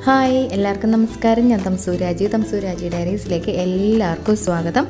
hi എല്ലാവർക്കും നമസ്കാരം ഞാൻ തംസൂരാജി തംസൂരാജി ഡയറീസിലേക്ക് എല്ലാവർക്കും സ്വാഗതം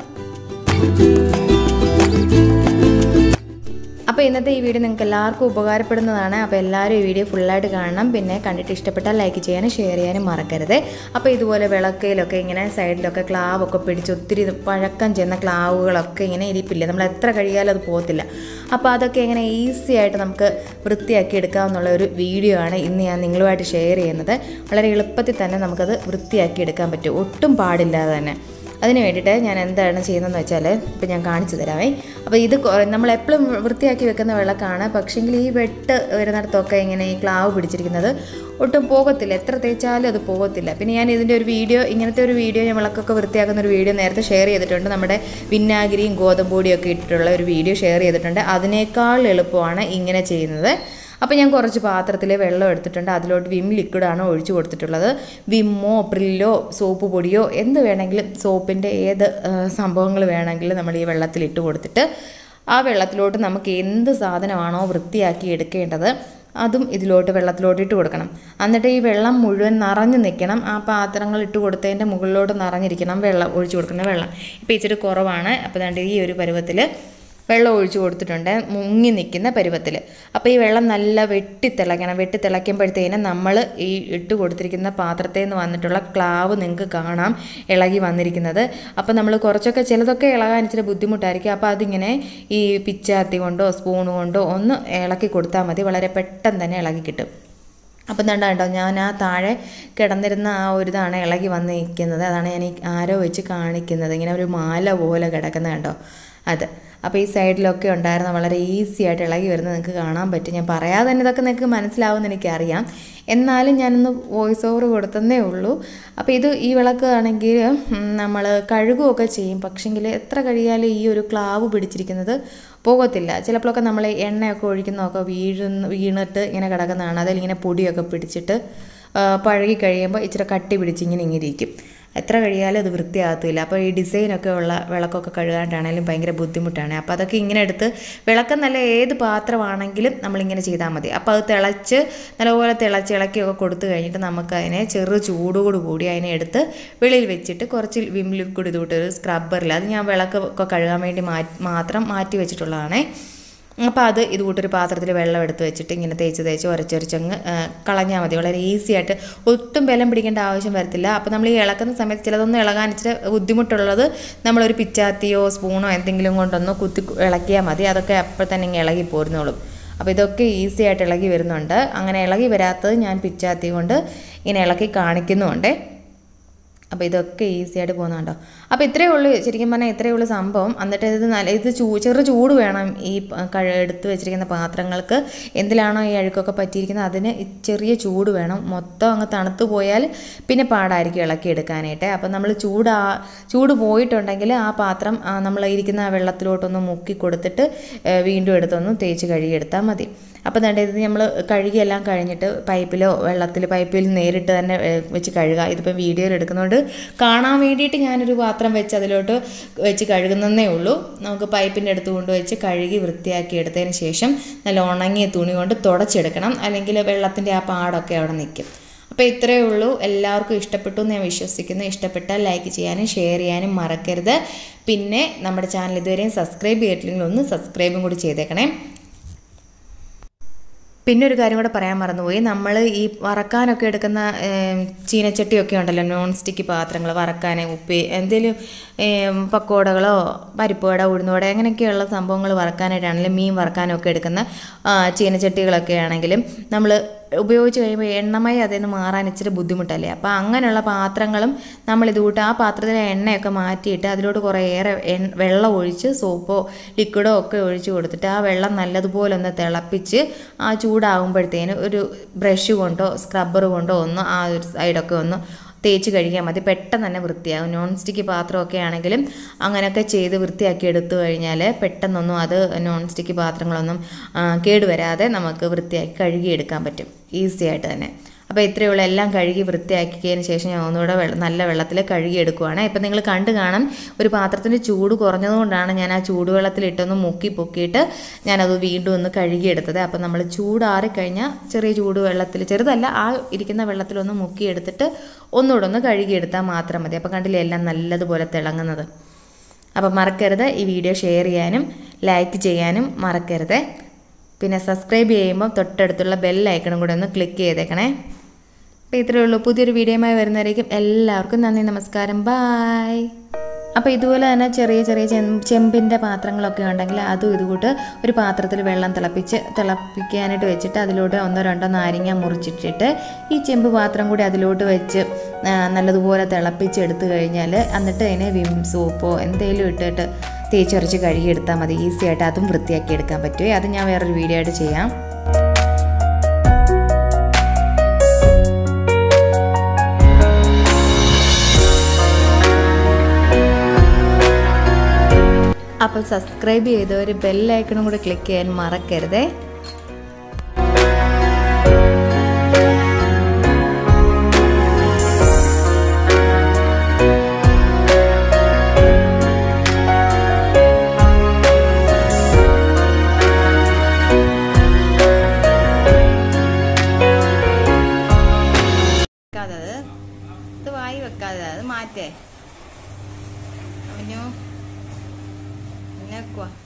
അപ്പോൾ ഇന്നത്തെ ഈ വീഡിയോ നിങ്ങൾക്ക് എല്ലാവർക്കും ഉപകാരപ്പെടുന്നതാണ് അപ്പോൾ എല്ലാവരും ഈ വീഡിയോ ഫുള്ളായിട്ട് കാണണം പിന്നെ കണ്ടിട്ട് ഇഷ്ടപ്പെട്ടാൽ ലൈക്ക് ചെയ്യാനും ഷെയർ ചെയ്യാനും മറക്കരുത് അപ്പോൾ ഇതുപോലെ വിളക്കയിലൊക്കെ ഇങ്ങനെ സൈഡിലൊക്കെ ക്ലാവൊക്കെ പിടിച്ച് ഒത്തിരി പഴക്കം ചെന്ന ക്ലാവുകളൊക്കെ ഇങ്ങനെ ഇരിപ്പില്ല നമ്മൾ എത്ര കഴിയാലും അത് പോകത്തില്ല അപ്പോൾ അതൊക്കെ ഇങ്ങനെ ഈസി ആയിട്ട് നമുക്ക് വൃത്തിയാക്കി എടുക്കാമെന്നുള്ള ഒരു വീഡിയോ ആണ് ഇന്ന് ഞാൻ നിങ്ങളുമായിട്ട് ഷെയർ ചെയ്യുന്നത് വളരെ എളുപ്പത്തിൽ തന്നെ നമുക്കത് വൃത്തിയാക്കി എടുക്കാൻ പറ്റും ഒട്ടും പാടില്ലാതെ തന്നെ അതിന് വേണ്ടിയിട്ട് ഞാൻ എന്താണ് ചെയ്യുന്നതെന്ന് വെച്ചാൽ ഇപ്പം ഞാൻ കാണിച്ചു തരാമേ അപ്പോൾ ഇത് കൊ- നമ്മൾ എപ്പോഴും വൃത്തിയാക്കി വെക്കുന്ന വിളക്കാണ് പക്ഷേങ്കിൽ ഈ വെട്ട് വരുന്നിടത്തൊക്കെ ഇങ്ങനെ ഈ ക്ലാവ് പിടിച്ചിരിക്കുന്നത് ഒട്ടും പോകത്തില്ല എത്ര തേച്ചാലും അത് പോകത്തില്ല പിന്നെ ഞാൻ ഇതിൻ്റെ ഒരു വീഡിയോ ഇങ്ങനത്തെ ഒരു വീഡിയോ ഞാൻ വിളക്കൊക്കെ വൃത്തിയാക്കുന്ന ഒരു വീഡിയോ നേരത്തെ ഷെയർ ചെയ്തിട്ടുണ്ട് നമ്മുടെ വിന്നാഗിരിയും ഗോതമ്പൊടിയും ഒക്കെ ഇട്ടിട്ടുള്ള ഒരു വീഡിയോ ഷെയർ ചെയ്തിട്ടുണ്ട് അതിനേക്കാൾ എളുപ്പമാണ് ഇങ്ങനെ ചെയ്യുന്നത് അപ്പോൾ ഞാൻ കുറച്ച് പാത്രത്തിൽ വെള്ളം എടുത്തിട്ടുണ്ട് അതിലോട്ട് വിം ലിക്വിഡാണ് ഒഴിച്ചു കൊടുത്തിട്ടുള്ളത് വിമ്മോ പ്രില്ലോ സോപ്പ് പൊടിയോ എന്ത് വേണമെങ്കിലും സോപ്പിൻ്റെ ഏത് സംഭവങ്ങൾ വേണമെങ്കിലും നമ്മൾ ഈ വെള്ളത്തിൽ ഇട്ട് കൊടുത്തിട്ട് ആ വെള്ളത്തിലോട്ട് നമുക്ക് എന്ത് സാധനമാണോ വൃത്തിയാക്കി എടുക്കേണ്ടത് അതും ഇതിലോട്ട് വെള്ളത്തിലോട്ട് ഇട്ട് കൊടുക്കണം എന്നിട്ട് ഈ വെള്ളം മുഴുവൻ നിറഞ്ഞു നിൽക്കണം ആ പാത്രങ്ങൾ ഇട്ട് കൊടുത്തതിൻ്റെ മുകളിലോട്ട് നിറഞ്ഞിരിക്കണം വെള്ളം ഒഴിച്ചു കൊടുക്കുന്ന വെള്ളം ഇപ്പോൾ ഇച്ചിരി കുറവാണ് അപ്പോൾ ദാണ്ട് ഈ ഒരു പരുവത്തിൽ വെള്ളം ഒഴിച്ചു കൊടുത്തിട്ടുണ്ട് മുങ്ങി നിൽക്കുന്ന പരുവത്തിൽ അപ്പോൾ ഈ വെള്ളം നല്ല വെട്ടി തിളയ്ക്കണം വെട്ടി തിളയ്ക്കുമ്പോഴത്തേനും നമ്മൾ ഈ ഇട്ട് കൊടുത്തിരിക്കുന്ന പാത്രത്തിൽ നിന്ന് വന്നിട്ടുള്ള ക്ലാവ് നിങ്ങൾക്ക് കാണാം ഇളകി വന്നിരിക്കുന്നത് അപ്പോൾ നമ്മൾ കുറച്ചൊക്കെ ചിലതൊക്കെ ഇളകാൻ ഇച്ചിരി ബുദ്ധിമുട്ടായിരിക്കും അപ്പോൾ അതിങ്ങനെ ഈ പിച്ചാത്തി കൊണ്ടോ സ്പൂൺ കൊണ്ടോ ഒന്ന് ഇളക്കി കൊടുത്താൽ മതി വളരെ പെട്ടെന്ന് തന്നെ ഇളകി കിട്ടും അപ്പം എന്താ കേട്ടോ ഞാൻ ആ താഴെ കിടന്നിരുന്ന ആ ഒരു ഇതാണ് ഇളകി വന്ന് നിൽക്കുന്നത് അതാണ് ഞാൻ ഈ ആരോ വെച്ച് കാണിക്കുന്നത് ഇങ്ങനെ ഒരു മാല പോലെ കിടക്കുന്നത് കണ്ടോ അത് അപ്പോൾ ഈ സൈഡിലൊക്കെ ഉണ്ടായിരുന്ന വളരെ ഈസി ആയിട്ട് ഇളകി വരുന്നത് നിങ്ങൾക്ക് കാണാൻ പറ്റും ഞാൻ പറയാതെ തന്നെ ഇതൊക്കെ നിങ്ങൾക്ക് മനസ്സിലാവുമെന്ന് എനിക്കറിയാം എന്നാലും ഞാനൊന്ന് വോയിസ് ഓവർ കൊടുത്തതേ ഉള്ളൂ അപ്പോൾ ഇത് ഈ വിളക്ക് ആണെങ്കിൽ നമ്മൾ കഴുകുകയൊക്കെ ചെയ്യും പക്ഷെങ്കിൽ എത്ര കഴിയാലും ഈ ഒരു ക്ലാവ് പിടിച്ചിരിക്കുന്നത് പോകത്തില്ല ചിലപ്പോഴൊക്കെ നമ്മൾ എണ്ണയൊക്കെ ഒഴിക്കുന്നതൊക്കെ വീഴുന്ന വീണിട്ട് ഇങ്ങനെ കിടക്കുന്നതാണ് അതിലിങ്ങനെ പൊടിയൊക്കെ പിടിച്ചിട്ട് ആ, പഴകി കഴിയുമ്പോൾ ഇച്ചിരി കട്ടി പിടിച്ച് ഇങ്ങനെ ഇങ്ങനെ ഇരിക്കും എത്ര കഴിയാലും അത് വൃത്തിയാകത്തില്ല അപ്പോൾ ഈ ഡിസൈനൊക്കെ ഉള്ള വിളക്കൊക്കെ കഴുകാനാണെങ്കിലും ഭയങ്കര ബുദ്ധിമുട്ടാണ് അപ്പോൾ അതൊക്കെ ഇങ്ങനെ എടുത്ത് വിളക്കം നല്ല ഏത് പാത്രമാണെങ്കിലും നമ്മളിങ്ങനെ ചെയ്താൽ മതി അപ്പോൾ അത് തിളച്ച് നല്ലപോലെ തിളച്ച് ഇളക്കിയൊക്കെ കൊടുത്തു കഴിഞ്ഞിട്ട് നമുക്കതിനെ ചെറു ചൂടോട് കൂടി അതിനെ എടുത്ത് വെളിയിൽ വെച്ചിട്ട് കുറച്ച് വിം ലിക്വിഡ് ഇതുകൂട്ട് ഒരു സ്ക്രബ്ബറിൽ അത് ഞാൻ വിളക്കൊക്കെ കഴുകാൻ വേണ്ടി മാറ്റി മാത്രം മാറ്റി വെച്ചിട്ടുള്ളതാണേ അപ്പോൾ അത് ഇത് കൂട്ടൊരു പാത്രത്തിൽ വെള്ളം എടുത്ത് വെച്ചിട്ട് ഇങ്ങനെ തേച്ച് തേച്ച് ഉരച്ചൊരച്ചങ്ങ് കളഞ്ഞാൽ മതി വളരെ ഈസി ആയിട്ട് ഒട്ടും ബലം പിടിക്കേണ്ട ആവശ്യം വരത്തില്ല അപ്പോൾ നമ്മൾ ഈ ഇളക്കുന്ന സമയത്ത് ചിലതൊന്നും ഇളകാൻ ഇച്ചിരി ബുദ്ധിമുട്ടുള്ളത് നമ്മളൊരു പിച്ചാത്തിയോ സ്പൂണോ എന്തെങ്കിലും കൊണ്ടൊന്ന് കുത്തി ഇളക്കിയാൽ മതി അതൊക്കെ അപ്പോൾ തന്നെ ഇങ്ങനെ ഇളകി പോരുന്നോളും അപ്പോൾ ഇതൊക്കെ ഈസി ആയിട്ട് ഇളകി വരുന്നുണ്ട് അങ്ങനെ ഇളകി വരാത്തത് ഞാൻ പിച്ചാത്തി കൊണ്ട് ഇങ്ങനെ ഇളക്കി കാണിക്കുന്നുമുണ്ട് അപ്പോൾ ഇതൊക്കെ ഈസി ആയിട്ട് പോകുന്നുണ്ടോ അപ്പോൾ ഇത്രയേ ഉള്ളൂ ശരിക്കും പറഞ്ഞാൽ ഇത്രയേ ഉള്ളൂ സംഭവം എന്നിട്ട് ഇത് നല്ല ഇത് ചൂ ചെറു ചൂട് വേണം ഈ പ- കഴ എടുത്ത് വെച്ചിരിക്കുന്ന പാത്രങ്ങൾക്ക് എന്തിലാണോ ഈ അഴുക്കൊക്കെ പറ്റിയിരിക്കുന്നത് അതിന് ഈ ചെറിയ ചൂട് വേണം മൊത്തം അങ്ങ് തണുത്ത് പോയാൽ പിന്നെ പാടായിരിക്കും ഇളക്കി എടുക്കാനായിട്ട് അപ്പം നമ്മൾ ചൂട് ആ- ചൂട് പോയിട്ടുണ്ടെങ്കിൽ ആ പാത്രം ആ, നമ്മൾ ഇരിക്കുന്ന ആ വെള്ളത്തിലോട്ടൊന്ന് മുക്കി കൊടുത്തിട്ട് ഏ, വീണ്ടും എടുത്തൊന്ന് തേച്ച് കഴുകിയെടുത്താൽ മതി അപ്പോൾ ദാണ്ടെ ഇത് നമ്മൾ കഴുകിയെല്ലാം കഴിഞ്ഞിട്ട് പൈപ്പിലോ വെള്ളത്തിൽ പൈപ്പിൽ നേരിട്ട് തന്നെ ഏ, വെച്ച് കഴുകുക ഇതിപ്പോൾ വീഡിയോയിൽ എടുക്കുന്നതുകൊണ്ട് കാണാൻ വേണ്ടിയിട്ട് ഞാനൊരു പാത്രം വെച്ച് അതിലോട്ട് വെച്ച് കഴുകുന്നതേ ഉള്ളൂ നമുക്ക് പൈപ്പിൻ്റെ അടുത്ത് കൊണ്ടുവച്ച് കഴുകി വൃത്തിയാക്കി എടുത്തതിന് ശേഷം നല്ല ഉണങ്ങിയ തുണി കൊണ്ട് തുടച്ചെടുക്കണം അല്ലെങ്കിൽ വെള്ളത്തിൻ്റെ ആ പാടൊക്കെ അവിടെ നിൽക്കും അപ്പോൾ ഇത്രയേ ഉള്ളൂ എല്ലാവർക്കും ഇഷ്ടപ്പെട്ടു എന്ന് ഞാൻ വിശ്വസിക്കുന്നു ഇഷ്ടപ്പെട്ടാൽ ലൈക്ക് ചെയ്യാനും ഷെയർ ചെയ്യാനും മറക്കരുത് പിന്നെ നമ്മുടെ ചാനൽ ഇതുവരെയും സബ്സ്ക്രൈബ് ചെയ്തിട്ടില്ലെങ്കിൽ ഒന്ന് സബ്സ്ക്രൈബും കൂടി ചെയ്തേക്കണേ പിന്നെ ഒരു കാര്യം കൂടെ പറയാൻ മറന്നുപോയി നമ്മൾ ഈ വറക്കാനൊക്കെ എടുക്കുന്ന ഏം, ചീനച്ചട്ടിയൊക്കെ ഉണ്ടല്ലോ നോൺ സ്റ്റിക്ക് പാത്രങ്ങൾ വറക്കാൻ ഉപ്പി എന്തെങ്കിലും ഏം, പക്കോടകളോ പരിപ്പുവട ഉഴുന്നുവട അങ്ങനെയൊക്കെയുള്ള സംഭവങ്ങൾ വറക്കാനായിട്ടാണെങ്കിലും മീൻ വറക്കാനൊക്കെ എടുക്കുന്ന ആ, ചീനച്ചട്ടികളൊക്കെ ആണെങ്കിലും നമ്മൾ ഉപയോഗിച്ച് കഴിയുമ്പോൾ എണ്ണമയം അതിൽ നിന്ന് മാറാൻ ഇച്ചിരി ബുദ്ധിമുട്ടല്ലേ അപ്പോൾ അങ്ങനെയുള്ള പാത്രങ്ങളും നമ്മൾ ഇതുകൂട്ട് ആ പാത്രത്തിലെ എണ്ണയൊക്കെ മാറ്റിയിട്ട് അതിലോട്ട് കുറേയേറെ എണ്ണ വെള്ളം ഒഴിച്ച് സോപ്പോ ലിക്വിഡോ ഒക്കെ ഒഴിച്ച് കൊടുത്തിട്ട് ആ വെള്ളം നല്ലതുപോലെ ഒന്ന് തിളപ്പിച്ച് ആ ചൂടാകുമ്പോഴത്തേന് ഒരു ബ്രഷ് കൊണ്ടോ സ്ക്രബ്ബർ കൊണ്ടോ ഒന്ന് ആ ഒരു സൈഡൊക്കെ ഒന്ന് തേച്ച് കഴുകിയാൽ മതി പെട്ടെന്ന് തന്നെ വൃത്തിയാകും നോൺ സ്റ്റിക്ക് പാത്രമൊക്കെ ആണെങ്കിലും അങ്ങനെയൊക്കെ ചെയ്ത് വൃത്തിയാക്കി എടുത്തു കഴിഞ്ഞാൽ പെട്ടെന്നൊന്നും അത് നോൺ സ്റ്റിക്ക് പാത്രങ്ങളൊന്നും ആ, കേടുവരാതെ നമുക്ക് വൃത്തിയാക്കി കഴുകിയെടുക്കാൻ പറ്റും ഈസി ആയിട്ട് തന്നെ അപ്പോൾ ഇത്രയേ ഉള്ളൂ എല്ലാം കഴുകി വൃത്തിയാക്കിയതിന് ശേഷം ഞാൻ ഒന്നുകൂടെ വെള്ള- നല്ല വെള്ളത്തിൽ കഴുകി എടുക്കുവാണ് ഇപ്പം നിങ്ങൾ കണ്ടു കാണും ഒരു പാത്രത്തിൻ്റെ ചൂട് കുറഞ്ഞതുകൊണ്ടാണ് ഞാൻ ആ ചൂടുവെള്ളത്തിലിട്ടൊന്ന് മുക്കി പൊക്കിയിട്ട് ഞാനത് വീണ്ടും ഒന്ന് കഴുകിയെടുത്തത് അപ്പം നമ്മൾ ചൂടാറിക്കഴിഞ്ഞാൽ ചെറിയ ചൂട് വെള്ളത്തിൽ ചെറുതല്ല ആ ഇരിക്കുന്ന വെള്ളത്തിലൊന്ന് മുക്കിയെടുത്തിട്ട് ഒന്നുകൂടെ ഒന്ന് കഴുകിയെടുത്താൽ മാത്രം മതി അപ്പം കണ്ടില്ലേ എല്ലാം നല്ലതുപോലെ തിളങ്ങുന്നത് അപ്പം മറക്കരുത് ഈ വീഡിയോ ഷെയർ ചെയ്യാനും ലൈക്ക് ചെയ്യാനും മറക്കരുത് പിന്നെ സബ്സ്ക്രൈബ് ചെയ്യുമ്പോൾ തൊട്ടടുത്തുള്ള ബെൽ ഐക്കണും കൂടെ ഒന്ന് ക്ലിക്ക് ചെയ്തേക്കണേ അപ്പോൾ ഇത്രയേ ഉള്ളൂ പുതിയൊരു വീഡിയോയുമായി വരുന്നവരേക്കും എല്ലാവർക്കും നന്ദി നമസ്കാരം ബായ് അപ്പോൾ ഇതുപോലെ തന്നെ ചെറിയ ചെറിയ ചെം- ചെമ്പിൻ്റെ പാത്രങ്ങളൊക്കെ ഉണ്ടെങ്കിൽ അതും ഇതുകൂട്ട് ഒരു പാത്രത്തിൽ വെള്ളം തിളപ്പിച്ച് തിളപ്പിക്കാനായിട്ട് വെച്ചിട്ട് അതിലോട്ട് ഒന്നോ രണ്ടോ നാരങ്ങ മുറിച്ചിട്ടിട്ട് ഈ ചെമ്പ് പാത്രം കൂടി അതിലോട്ട് വെച്ച് ആ, നല്ലതുപോലെ തിളപ്പിച്ച് എടുത്തു കഴിഞ്ഞാൽ എന്നിട്ട് അതിനെ വിം സോപ്പോ എന്തെങ്കിലും ഇട്ടിട്ട് തേച്ചൊരച്ച് കഴുകിയെടുത്താൽ മതി ഈസി ആയിട്ട് അതും വൃത്തിയാക്കി എടുക്കാൻ പറ്റുമേ അത് ഞാൻ വേറൊരു വീഡിയോ ആയിട്ട് ചെയ്യാം അപ്പോൾ സബ്സ്ക്രൈബ് ചെയ്തവർ ബെല്ലൈക്കണും കൂടെ ക്ലിക്ക് ചെയ്യാൻ മറക്കരുതേ വെക്കാതെ ഇത് വായി വെക്കാതെ അത് മാറ്റേ അവനു എന്നാക്കുവാ